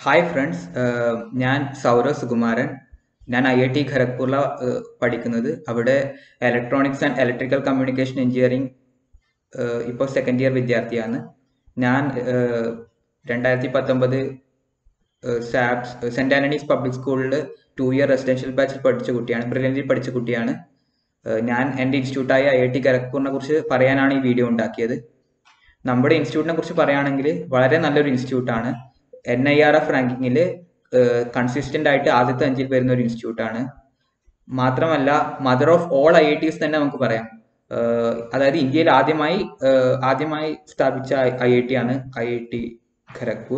hi friends ഞാൻ സൗരവ് സുകുമാരൻ ഞാൻ I I T ഖരഗ്പൂരിലാണ് പഠിക്കുന്നത് അവിടെ electronics and electrical communication engineering ഇപ്പോൾ സെക്കൻഡ് ഇയർ വിദ്യാർത്ഥിയാണ് ഞാൻ രണ്ടായിരത്തി പത്തൊമ്പത് സാബ്സ് സെൻറ് ആൻ്റണീസ് പബ്ലിക് സ്കൂളിൽ ടു ഇയർ റെസിഡൻഷ്യൽ ബാച്ചിൽ പഠിച്ച കുട്ടിയാണ് ബ്രില്യൻറ്റിൽ പഠിച്ച കുട്ടിയാണ് ഞാൻ എൻ്റെ ഇൻസ്റ്റിറ്റ്യൂട്ടായ ഐ ഐ ടി ഖരഗ്പൂരിനെ കുറിച്ച് പറയാനാണ് ഈ വീഡിയോ ഉണ്ടാക്കിയത് നമ്മുടെ ഇൻസ്റ്റിറ്റ്യൂട്ടിനെ കുറിച്ച് പറയുകയാണെങ്കിൽ വളരെ നല്ലൊരു ഇൻസ്റ്റിറ്റ്യൂട്ടാണ് എൻ ഐ ആർ എഫ് റാങ്കിങ്ങിൽ കൺസിസ്റ്റന്റ് ആയിട്ട് ആദ്യത്തെ അഞ്ചിൽ വരുന്ന ഒരു ഇൻസ്റ്റിറ്റ്യൂട്ടാണ് മാത്രമല്ല mother of all I I Ts തന്നെ നമുക്ക് പറയാം അതായത് ഇന്ത്യയിൽ ആദ്യമായി ആദ്യമായി സ്ഥാപിച്ച ഐ ഐ ടി ആണ് I I T Kharagpur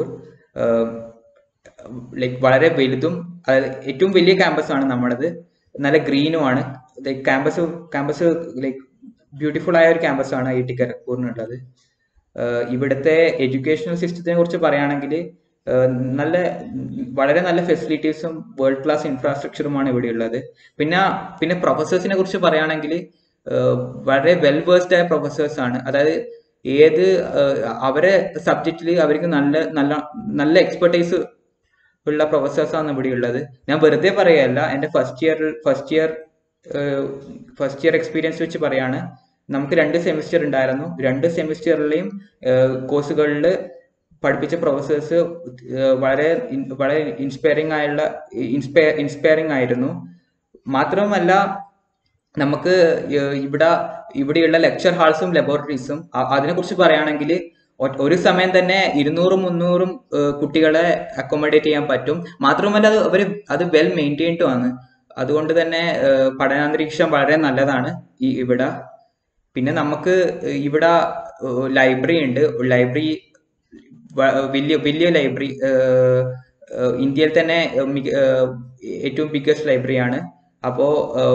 like വളരെ വലുതും അതായത് ഏറ്റവും വലിയ ക്യാമ്പസ് ആണ് നമ്മുടേത് നല്ല ഗ്രീനുമാണ് like campus campus like beautiful ആയ ഒരു ക്യാമ്പസ് ആണ് ഐ ഐ ടി ഖരഗ്പൂരിനുള്ളത് ഇവിടുത്തെ എഡ്യൂക്കേഷണൽ സിസ്റ്റത്തിനെ കുറിച്ച് പറയുകയാണെങ്കിൽ നല്ല വളരെ നല്ല ഫെസിലിറ്റീസും വേൾഡ് ക്ലാസ് ഇൻഫ്രാസ്ട്രക്ചറുമാണ് ഇവിടെ ഉള്ളത് പിന്നെ പിന്നെ പ്രൊഫസേഴ്സിനെ കുറിച്ച് പറയുകയാണെങ്കിൽ വളരെ വെൽ വേഴ്സ്ഡ് ആയ പ്രൊഫസേഴ്സ് ആണ് അതായത് ഏത് അവരെ സബ്ജക്റ്റിൽ അവർക്ക് നല്ല നല്ല നല്ല എക്സ്പെർട്ടൈസ് ഉള്ള പ്രൊഫസേഴ്സാണ് ഇവിടെ ഉള്ളത് ഞാൻ വെറുതെ പറയുകയല്ല എൻ്റെ first year first year first year experience വെച്ച് പറയാണ് നമുക്ക് രണ്ട് സെമിസ്റ്റർ ഉണ്ടായിരുന്നു രണ്ട് സെമിസ്റ്ററിലെയും കോഴ്സുകളിൽ പഠിപ്പിച്ച പ്രൊഫസേഴ്സ് വളരെ വളരെ ഇൻസ്പയറിംഗ് ആയുള്ള ഇൻസ്പയർ ഇൻസ്പയറിംഗ് ആയിരുന്നു മാത്രമല്ല നമുക്ക് ഇവിടെ ഇവിടെയുള്ള ലെക്ചർ ഹാൾസും ലബോറട്ടറീസും അതിനെക്കുറിച്ച് പറയുകയാണെങ്കിൽ ഒരു സമയം തന്നെ ഇരുന്നൂറും മുന്നൂറും കുട്ടികളെ അക്കോമഡേറ്റ് ചെയ്യാൻ പറ്റും മാത്രമല്ല അത് അവർ അത് വെൽ മെയിൻറ്റെയിൻഡും ആണ് അതുകൊണ്ട് തന്നെ പഠനാന്തരീക്ഷം വളരെ നല്ലതാണ് ഈ ഇവിടെ പിന്നെ നമുക്ക് ഇവിടെ ലൈബ്രറി ഉണ്ട് ലൈബ്രറി വലിയ വലിയ ലൈബ്രറി ഇന്ത്യയിൽ തന്നെ ഏറ്റവും ബിഗ്ഗസ്റ്റ് ലൈബ്രറിയാണ് അപ്പോൾ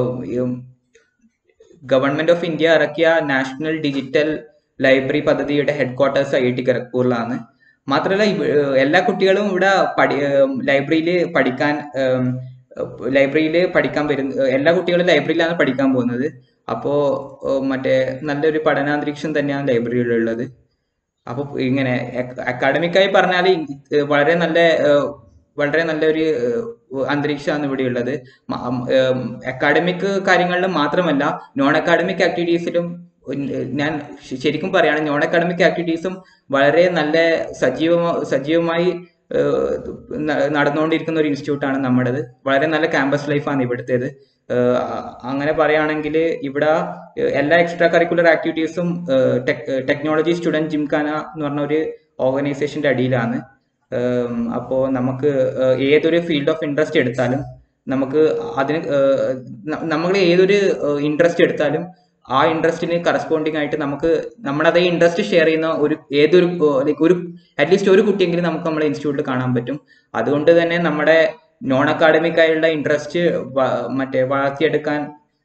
ഗവൺമെന്റ് ഓഫ് ഇന്ത്യ ഇറക്കിയ നാഷണൽ ഡിജിറ്റൽ ലൈബ്രറി പദ്ധതിയുടെ headquarters I I T ഖരഗ്പൂരിലാണ് മാത്രമല്ല എല്ലാ കുട്ടികളും ഇവിടെ പഠി ലൈബ്രറിയിൽ പഠിക്കാൻ ലൈബ്രറിയിൽ പഠിക്കാൻ വരുന്ന എല്ലാ കുട്ടികളും ലൈബ്രറിയിലാണ് പഠിക്കാൻ പോകുന്നത് അപ്പോൾ മറ്റേ നല്ലൊരു പഠനാന്തരീക്ഷം തന്നെയാണ് ലൈബ്രറിയിലുള്ളത് അപ്പോൾ ഇങ്ങനെ അക്കാഡമിക്കായി പറഞ്ഞാൽ വളരെ നല്ല വളരെ നല്ലൊരു അന്തരീക്ഷമാണ് ഇവിടെ ഉള്ളത് അക്കാഡമിക് കാര്യങ്ങളിലും മാത്രമല്ല നോൺ അക്കാഡമിക് ആക്ടിവിറ്റീസിലും ഞാൻ ശരിക്കും പറയുകയാണ് നോൺ അക്കാഡമിക് ആക്ടിവിറ്റീസും വളരെ നല്ല സജീവ സജീവമായി നടന്നുകൊണ്ടിരിക്കുന്ന ഒരു ഇൻസ്റ്റിറ്റ്യൂട്ടാണ് നമ്മുടേത് വളരെ നല്ല ക്യാമ്പസ് ലൈഫാണ് ഇവിടുത്തേത് അങ്ങനെ പറയുകയാണെങ്കിൽ ഇവിടെ എല്ലാ എക്സ്ട്രാ കരിക്കുലർ ആക്ടിവിറ്റീസും ടെക്നോളജി സ്റ്റുഡൻറ് ജിംഖാന എന്ന് പറഞ്ഞ ഒരു ഓർഗനൈസേഷന്റെ അടിയിലാണ് അപ്പോൾ നമുക്ക് ഏതൊരു ഫീൽഡ് ഓഫ് ഇൻട്രസ്റ്റ് എടുത്താലും നമുക്ക് അതിന് നമ്മൾ ഏതൊരു ഇൻട്രസ്റ്റ് എടുത്താലും ആ ഇൻട്രസ്റ്റിന് കറസ്പോണ്ടിങ് ആയിട്ട് നമുക്ക് നമ്മുടെ അതേ ഇൻട്രസ്റ്റ് ഷെയർ ചെയ്യുന്ന ഒരു ഏതൊരു ലൈക്ക് ഒരു അറ്റ്ലീസ്റ്റ് ഒരു കുട്ടിയെങ്കിലും നമുക്ക് നമ്മുടെ ഇൻസ്റ്റിറ്റ്യൂട്ടിൽ കാണാൻ പറ്റും അതുകൊണ്ട് തന്നെ നമ്മുടെ നോൺ അക്കാഡമിക് ആയുള്ള ഇൻട്രസ്റ്റ് മറ്റേ വളർത്തിയെടുക്കാൻ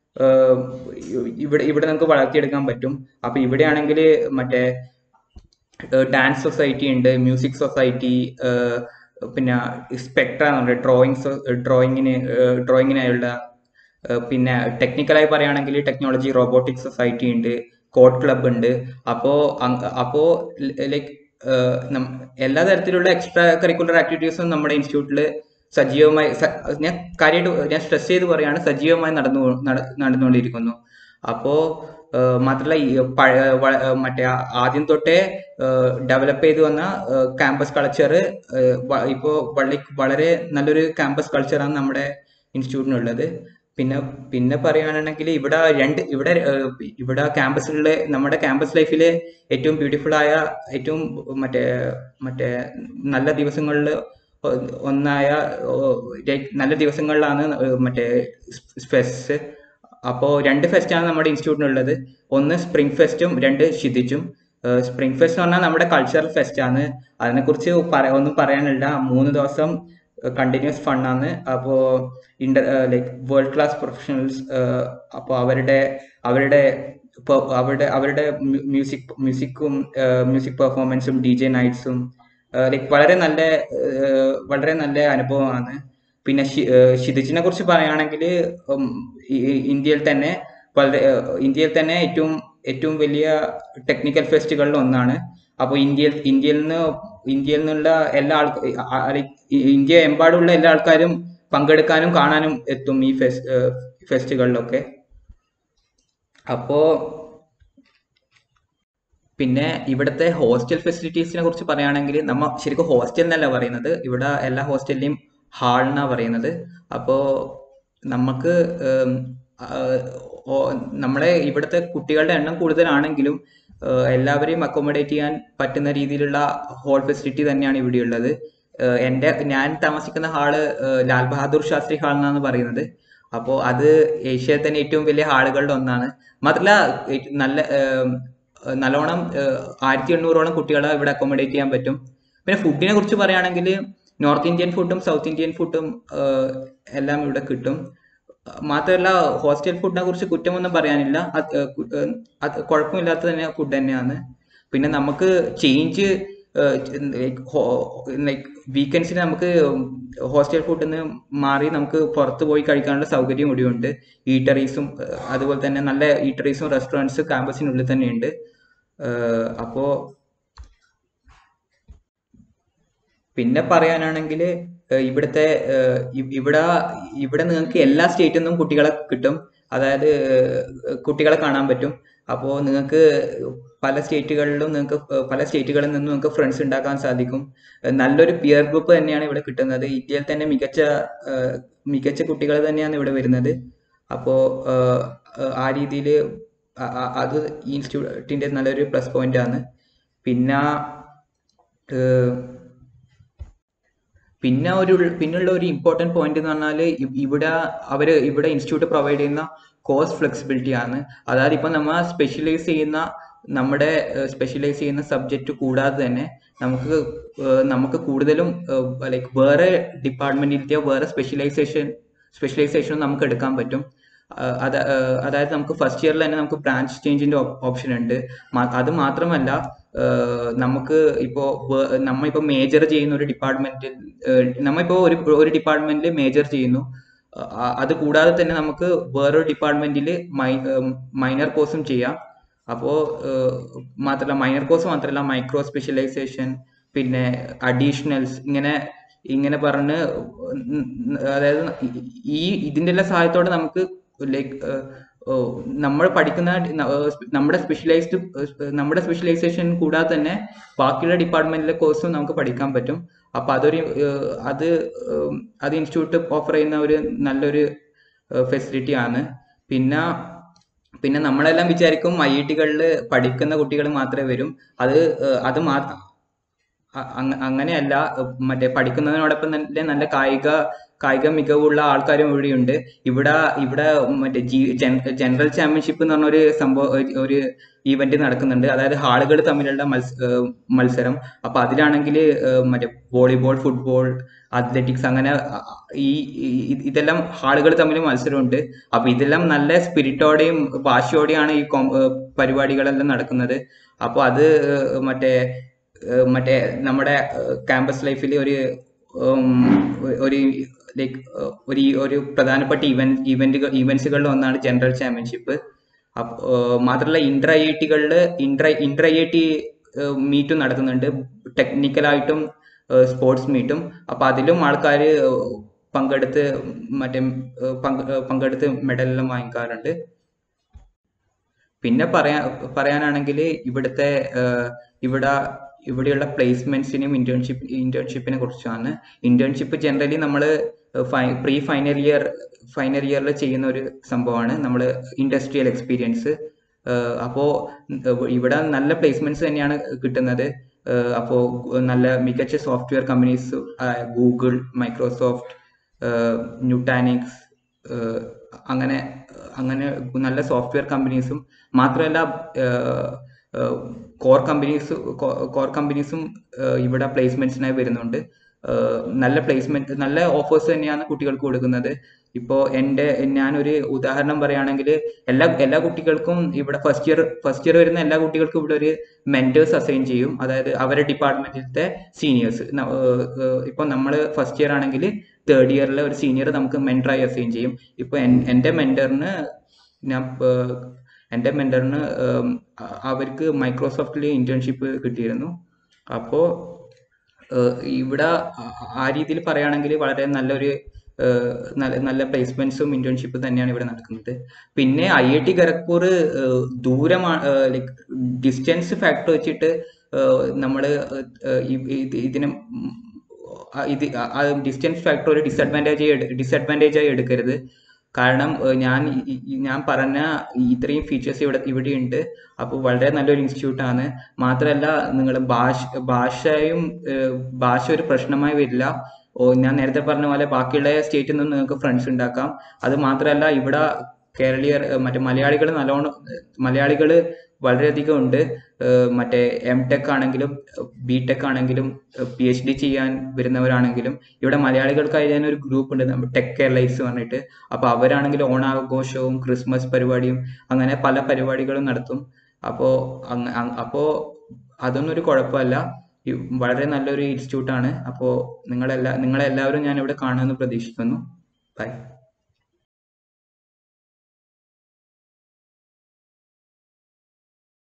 ഇവിടെ ഇവിടെ നമുക്ക് വളർത്തിയെടുക്കാൻ പറ്റും അപ്പൊ ഇവിടെയാണെങ്കിൽ മറ്റേ ഡാൻസ് സൊസൈറ്റി ഉണ്ട് മ്യൂസിക് സൊസൈറ്റി പിന്നെ സ്പെക്ട്ര എന്ന് പറയുന്നത് ഡ്രോയിങ്സ് ഡ്രോയിങ്ങിന് ഡ്രോയിങ്ങിനായുള്ള പിന്നെ ടെക്നിക്കലായി പറയുകയാണെങ്കിൽ ടെക്നോളജി റോബോട്ടിക്സ് സൊസൈറ്റി ഉണ്ട് കോഡ് ക്ലബ് ഉണ്ട് അപ്പോ അപ്പോ ലൈക്ക് എല്ലാ തരത്തിലുള്ള എക്സ്ട്രാ കരിക്കുലർ ആക്ടിവിറ്റീസും നമ്മുടെ ഇൻസ്റ്റിറ്റ്യൂട്ടിൽ സജീവമായി ഞാൻ കാര്യമായിട്ട് ഞാൻ സ്ട്രെസ് ചെയ്ത് പറയാണ് സജീവമായി നടന്നു നടന്നുകൊണ്ടിരിക്കുന്നു അപ്പോ മാത്രമല്ല മറ്റേ ആദ്യം തൊട്ടേ ഡെവലപ്പ് ചെയ്തു വന്ന ക്യാമ്പസ് കൾച്ചർ ഇപ്പോൾ വളരെ നല്ലൊരു ക്യാമ്പസ് കൾച്ചറാണ് നമ്മുടെ ഇൻസ്റ്റിറ്റ്യൂട്ടിനുള്ളത് പിന്നെ പിന്നെ പറയുകയാണെങ്കിൽ ഇവിടെ രണ്ട് ഇവിടെ ഇവിടെ ക്യാമ്പസിലെ നമ്മുടെ ക്യാമ്പസ് ലൈഫിലെ ഏറ്റവും ബ്യൂട്ടിഫുൾ ആയ ഏറ്റവും മറ്റേ മറ്റേ നല്ല ദിവസങ്ങളിൽ ഒന്നായ നല്ല ദിവസങ്ങളിലാണ് മറ്റേ ഫെസ്റ്റ് അപ്പോൾ രണ്ട് ഫെസ്റ്റാണ് നമ്മുടെ ഇൻസ്റ്റിറ്റ്യൂട്ടിനുള്ളത് ഒന്ന് സ്പ്രിംഗ് ഫെസ്റ്റും രണ്ട് ഷിതിച്ചും സ്പ്രിംഗ് ഫെസ്റ്റ് എന്ന് പറഞ്ഞാൽ നമ്മുടെ കൾച്ചറൽ ഫെസ്റ്റ് ആണ് അതിനെക്കുറിച്ച് ഒന്നും പറയാനില്ല മൂന്ന് ദിവസം കണ്ടിന്യൂസ് ഫണ്ണാണ് അപ്പോൾ inter like world class professionals അപ്പോൾ അവരുടെ അവരുടെ അവരുടെ അവരുടെ മ്യൂസിക് മ്യൂസിക്കും മ്യൂസിക് പെർഫോമൻസും ഡി ജെ നൈറ്റ്സും ലൈക്ക് വളരെ നല്ല വളരെ നല്ല അനുഭവമാണ് പിന്നെ ഷിതിജിനെ കുറിച്ച് പറയുകയാണെങ്കിൽ ഇന്ത്യയിൽ തന്നെ വളരെ ഇന്ത്യയിൽ തന്നെ ഏറ്റവും ഏറ്റവും വലിയ ടെക്നിക്കൽ ഫെസ്റ്റുകളിൽ ഒന്നാണ് അപ്പോൾ ഇന്ത്യയിൽ ഇന്ത്യയിൽ നിന്ന് ഇന്ത്യയിൽ നിന്നുള്ള എല്ലാ ആൾ ഇന്ത്യ എമ്പാടുള്ള എല്ലാ ആൾക്കാരും പങ്കെടുക്കാനും കാണാനും എത്തും ഈ ഫെസ് ഫെസ്റ്റുകളിലൊക്കെ അപ്പോ പിന്നെ ഇവിടുത്തെ ഹോസ്റ്റൽ ഫെസിലിറ്റീസിനെ കുറിച്ച് പറയുകയാണെങ്കിൽ നമ്മ ശരിക്കും ഹോസ്റ്റൽ എന്നല്ല പറയുന്നത് ഇവിടെ എല്ലാ ഹോസ്റ്റലിലെയും ഹാൾ എന്നാ പറയുന്നത് അപ്പോൾ നമുക്ക് ഉം, ആ, ഓ- നമ്മളെ ഇവിടുത്തെ കുട്ടികളുടെ എണ്ണം കൂടുതലാണെങ്കിലും ഏഹ്, എല്ലാവരെയും അക്കോമഡേറ്റ് ചെയ്യാൻ പറ്റുന്ന രീതിയിലുള്ള ഹോൾ ഫെസിലിറ്റി തന്നെയാണ് ഇവിടെയുള്ളത് ഏഹ്, എൻ്റെ ഞാൻ താമസിക്കുന്ന ഹാള് ഏഹ്, ലാൽ ബഹാദൂർ ശാസ്ത്രി ഹാൾ എന്നാണ് പറയുന്നത് അപ്പോൾ അത് ഏഷ്യയിൽ തന്നെ ഏറ്റവും വലിയ ഹാളുകളിൽ ഒന്നാണ് മാത്രമല്ല ഏ- നല്ല ഏം, നല്ലോണം ആയിരത്തി എണ്ണൂറോളം കുട്ടികളെ ഇവിടെ അക്കോമഡേറ്റ് ചെയ്യാൻ പറ്റും പിന്നെ ഫുഡിനെ കുറിച്ച് പറയുകയാണെങ്കിൽ നോർത്ത് ഇന്ത്യൻ ഫുഡും സൗത്ത് ഇന്ത്യൻ ഫുഡും എല്ലാം ഇവിടെ കിട്ടും മാത്രമല്ല ഹോസ്റ്റൽ ഫുഡിനെ കുറിച്ച് കുറ്റമൊന്നും പറയാനില്ല അത് ഏഹ് കു- ഏഹ് അത് കുഴപ്പമില്ലാത്ത തന്നെ ഫുഡ് തന്നെയാണ് പിന്നെ നമുക്ക് ചേഞ്ച് ലൈക്ക് വീക്കെൻഡ്സിന് നമുക്ക് ഹോസ്റ്റൽ ഫുഡിൽ നിന്ന് മാറി നമുക്ക് പുറത്ത് പോയി കഴിക്കാനുള്ള സൗകര്യം ഇവിടെയുണ്ട് ഈട്ടറീസും അതുപോലെ തന്നെ നല്ല ഈട്ടറീസും റെസ്റ്റോറൻറ്റ്സ് ക്യാമ്പസിനുള്ളിൽ തന്നെയുണ്ട് ഏഹ് അപ്പോ പിന്നെ പറയാനാണെങ്കിൽ ഇവിടുത്തെ ഏഹ് ഇ- ഇവിടെ ഇവിടെ നിങ്ങൾക്ക് എല്ലാ സ്റ്റേറ്റിൽ നിന്നും കുട്ടികളെ കിട്ടും അതായത് ഏഹ് കുട്ടികളെ കാണാൻ പറ്റും അപ്പോൾ നിങ്ങൾക്ക് പല സ്റ്റേറ്റുകളിലും നിങ്ങൾക്ക് ഏഹ് പല സ്റ്റേറ്റുകളിൽ നിന്നും നിങ്ങൾക്ക് ഫ്രണ്ട്സ് ഉണ്ടാക്കാൻ സാധിക്കും ഏഹ് നല്ലൊരു പിയർ ഗ്രൂപ്പ് തന്നെയാണ് ഇവിടെ കിട്ടുന്നത് ഇന്ത്യയിൽ തന്നെ മികച്ച ഏഹ് മികച്ച കുട്ടികൾ തന്നെയാണ് ഇവിടെ വരുന്നത് അപ്പോൾ ആ രീതിയിൽ അത് ഈ ഇൻസ്റ്റിറ്റ്യൂട്ടിൻ്റെ നല്ലൊരു പ്ലസ് പോയിന്റ് ആണ് പിന്നെ ഏഹ് പിന്നെ ഒരു പിന്നുള്ള ഒരു ഇമ്പോർട്ടൻറ്റ് പോയിന്റ് എന്ന് പറഞ്ഞാൽ ഇവിടെ അവർ ഇവിടെ ഇൻസ്റ്റിറ്റ്യൂട്ട് പ്രൊവൈഡ് ചെയ്യുന്ന കോഴ്സ് ഫ്ലെക്സിബിലിറ്റി ആണ് അതായത് ഇപ്പം നമ്മൾ സ്പെഷ്യലൈസ് ചെയ്യുന്ന നമ്മുടെ സ്പെഷ്യലൈസ് ചെയ്യുന്ന സബ്ജക്റ്റ് കൂടാതെ തന്നെ നമുക്ക് ഏഹ് നമുക്ക് കൂടുതലും ലൈക്ക് വേറെ ഡിപ്പാർട്ട്മെന്റിലത്തെ വേറെ സ്പെഷ്യലൈസേഷൻ സ്പെഷ്യലൈസേഷനും നമുക്ക് എടുക്കാൻ പറ്റും ആഹ് അത് ആഹ് അതായത് നമുക്ക് ഫസ്റ്റ് ഇയറിൽ തന്നെ നമുക്ക് ബ്രാഞ്ച് ചേഞ്ചിന്റെ ഓപ്ഷൻ ഉണ്ട് മാ- അത് മാത്രമല്ല ആഹ് നമുക്ക് ഇപ്പോ വേ- നമ്മ ഇപ്പോ മേജർ ചെയ്യുന്ന ഒരു ഡിപ്പാർട്ട്മെന്റിൽ നമ്മ ഇപ്പോ ഒരു ഒരു ഡിപ്പാർട്ട്മെന്റിൽ മേജർ ചെയ്യുന്നു ആഹ് അത് കൂടാതെ തന്നെ നമുക്ക് വേറൊരു ഡിപ്പാർട്ട്മെന്റിൽ മൈനർ കോഴ്സും ചെയ്യാം അപ്പോ ഏഹ് മാത്രമല്ല മൈനർ കോഴ്സ് മാത്രമല്ല മൈക്രോ സ്പെഷ്യലൈസേഷൻ പിന്നെ അഡീഷണൽസ് ഇങ്ങനെ ഇങ്ങനെ പറഞ്ഞ് ഉം അതായത് ഈ ഇതിന്റെ എല്ലാം സഹായത്തോടെ നമുക്ക് ലൈക്ക് നമ്മൾ പഠിക്കുന്ന ന- ഏഹ് നമ്മുടെ സ്പെഷ്യലൈസ്ഡ് നമ്മുടെ സ്പെഷ്യലൈസേഷൻ കൂടാതെ തന്നെ ബാക്കിയുള്ള ഡിപ്പാർട്ട്മെന്റിലെ കോഴ്സും നമുക്ക് പഠിക്കാൻ പറ്റും അപ്പൊ അതൊരു ഏഹ് അത് ഏഹ് അത് ഇൻസ്റ്റിറ്റ്യൂട്ട് ഓഫർ ചെയ്യുന്ന ഒരു നല്ലൊരു ഫെസിലിറ്റി ആണ് പിന്നെ പിന്നെ നമ്മളെല്ലാം വിചാരിക്കും ഐ ഐ ടികളിൽ പഠിക്കുന്ന കുട്ടികൾ മാത്രമേ വരും അത് ഏഹ് അത് മാ അ- അങ്ങ- അങ്ങനെയല്ല ഏഹ് മറ്റേ പഠിക്കുന്നതിനോടൊപ്പം തന്നെ നല്ല കായിക കായിക മികവുള്ള ആൾക്കാരും ഇവിടെയുണ്ട് ഇവിടെ ഇവിടെ മറ്റേ ജി ജനറൽ ചാമ്പ്യൻഷിപ്പ് എന്ന് പറഞ്ഞ ഒരു സംഭവം ഒരു- ഒരു ഈവന്റ് നടക്കുന്നുണ്ട് അതായത് ഹാളുകൾ തമ്മിലുള്ള മത്സ ഏഹ് മത്സരം അപ്പൊ അതിലാണെങ്കിൽ മറ്റേ വോളിബോൾ ഫുട്ബോൾ അത്ലറ്റിക്സ് അങ്ങനെ അ- ഈ ഈ- ഇതെല്ലാം ഹാളുകൾ തമ്മിൽ മത്സരമുണ്ട് അപ്പൊ ഇതെല്ലാം നല്ല സ്പിരിറ്റോടെയും വാശിയോടെയാണ് ഈ കോം- ഏഹ് പരിപാടികളെല്ലാം നടക്കുന്നത് അപ്പൊ അത് ഏഹ് മറ്റേ ഏഹ് മറ്റേ നമ്മുടെ ക്യാമ്പസ് ലൈഫിൽ ഒരു ഉം, ഒരു ലൈക്ക് ഒരു ഒരു പ്രധാനപ്പെട്ട ഇവന്റ് ഇവന്റുകൾ ഇവന്റ്സുകളിൽ ഒന്നാണ് ജനറൽ ചാമ്പ്യൻഷിപ്പ് അപ്പോ മാത്രമല്ല ഇന്റർ ഐ ഐ ടികളിൽ inter inter I I T മീറ്റും നടത്തുന്നുണ്ട് ടെക്നിക്കലായിട്ടും സ്പോർട്സ് മീറ്റും അപ്പൊ അതിലും ആൾക്കാർ പങ്കെടുത്ത് മറ്റേ ഏഹ് പങ്ക് ഏഹ് പങ്കെടുത്ത് മെഡലെല്ലാം വാങ്ങിക്കാറുണ്ട് പിന്നെ പറയാ പറയാനാണെങ്കിൽ ഇവിടുത്തെ ഏഹ് ഇവിടെ ഇവിടെയുള്ള പ്ലേസ്മെന്റ്സിനും ഇന്റേൺഷിപ്പ് ഇന്റേൺഷിപ്പിനെ കുറിച്ചാണ് ഇന്റേൺഷിപ്പ് ജനറലി നമ്മൾ പ്രീ ഫൈനൽ ഇയർ ഫൈനൽ ഇയറിൽ ചെയ്യുന്ന ഒരു സംഭവമാണ് നമ്മൾ ഇൻഡസ്ട്രിയൽ എക്സ്പീരിയൻസ് അപ്പോൾ ഇവിടെ നല്ല പ്ലേസ്മെന്റ്സ് തന്നെയാണ് കിട്ടുന്നത് ഏഹ് അപ്പോ നല്ല മികച്ച software companies Google Microsoft Nutanix അങ്ങനെ അങ്ങനെ നല്ല സോഫ്റ്റ്വെയർ കമ്പനീസും മാത്രമല്ല കോർ കമ്പനീസ് കോർ കമ്പനീസും ഇവിടെ പ്ലേസ്മെന്റ്സിനായി വരുന്നുണ്ട് ഏഹ് നല്ല പ്ലേസ്മെന്റ് നല്ല ഓഫേഴ്സ് തന്നെയാണ് കുട്ടികൾക്ക് കൊടുക്കുന്നത് ഇപ്പോൾ എൻ്റെ ഞാനൊരു ഉദാഹരണം പറയുകയാണെങ്കിൽ എല്ലാ എല്ലാ കുട്ടികൾക്കും ഇവിടെ ഫസ്റ്റ് ഇയർ ഫസ്റ്റ് ഇയർ വരുന്ന എല്ലാ കുട്ടികൾക്കും ഇവിടെ ഒരു മെന്റേഴ്സ് അസൈൻ ചെയ്യും അതായത് അവരുടെ ഡിപ്പാർട്ട്മെന്റിലത്തെ സീനിയേഴ്സ് ഇപ്പോൾ നമ്മൾ ഫസ്റ്റ് ഇയർ ആണെങ്കിൽ തേർഡ് ഇയറിലെ ഒരു സീനിയർ നമുക്ക് മെന്ററായി അസൈൻ ചെയ്യും ഇപ്പോൾ എൻ്റെ മെന്ററിന് ഞാൻ എൻ്റെ മെൻറ്ററിന് അവർക്ക് മൈക്രോസോഫ്റ്റിൽ ഇന്റേൺഷിപ്പ് കിട്ടിയിരുന്നു അപ്പോൾ ഇവിടെ ആ- ആ രീതിയിൽ പറയുകയാണെങ്കിൽ വളരെ നല്ലൊരു ഏഹ്, നല്ല നല്ല പ്ലേസ്മെന്റ്സും ഇന്റേൺഷിപ്പും തന്നെയാണ് ഇവിടെ നടക്കുന്നത് പിന്നെ ഐ ഐ ടി ഖരഗ്പൂർ ദൂരമാണ് ലൈക്ക് ഡിസ്റ്റൻസ് ഫാക്ടർ വെച്ചിട്ട് നമ്മൾ ഇതിനെ ഉം, ആ, ഇത് ഡിസ്റ്റൻസ് ഫാക്ടർ ഒരു ഡിസഡ്വാൻറ്റേജ് ഡിസഡ്വാൻറ്റേജ് ആയി എടുക്കരുത് കാരണം ഏഹ്, ഞാൻ ഈ- ഈ- ഈ ഞാൻ പറഞ്ഞ ഇത്രയും ഫീച്ചേഴ്സ് ഇവിടെ ഇവിടെയുണ്ട് അപ്പോൾ വളരെ നല്ലൊരു ഇൻസ്റ്റിറ്റ്യൂട്ട് ആണ് മാത്രമല്ല നിങ്ങൾ ഭാഷ ഭാഷയും ഏഹ്, ഭാഷ ഒരു പ്രശ്നമായി വരില്ല ഓ ഞാൻ നേരത്തെ പറഞ്ഞ പോലെ ബാക്കിയുള്ള സ്റ്റേറ്റിൽ നിന്ന് നിങ്ങൾക്ക് ഫ്രണ്ട്സ് ഉണ്ടാക്കാം അത് മാത്രമല്ല ഇവിടെ കേരളീയർ ഏഹ്, മറ്റേ മലയാളികൾ നല്ലോണം മലയാളികൾ വളരെയധികം ഉണ്ട് ഏഹ്, മറ്റേ എം ടെക് ആണെങ്കിലും ബി ടെക് ആണെങ്കിലും പി എച്ച് ഡി ചെയ്യാൻ വരുന്നവരാണെങ്കിലും ഇവിടെ മലയാളികൾക്കായി തന്നെ ഒരു ഗ്രൂപ്പ് ഉണ്ട് നമ്മൾ ടെക് കേരളൈസ് പറഞ്ഞിട്ട് അപ്പോൾ അവരാണെങ്കിൽ ഓണാഘോഷവും ക്രിസ്മസ് പരിപാടിയും അങ്ങനെ പല പരിപാടികളും നടത്തും അപ്പോൾ അപ്പോൾ അതൊന്നും ഒരു കുഴപ്പമല്ല ഈ വളരെ നല്ലൊരു ഇൻസ്റ്റിറ്റ്യൂട്ടാണ് അപ്പോൾ നിങ്ങളെല്ലാ നിങ്ങളെല്ലാവരും ഞാൻ ഇവിടെ കാണുമെന്ന് പ്രതീക്ഷിക്കുന്നു ബൈ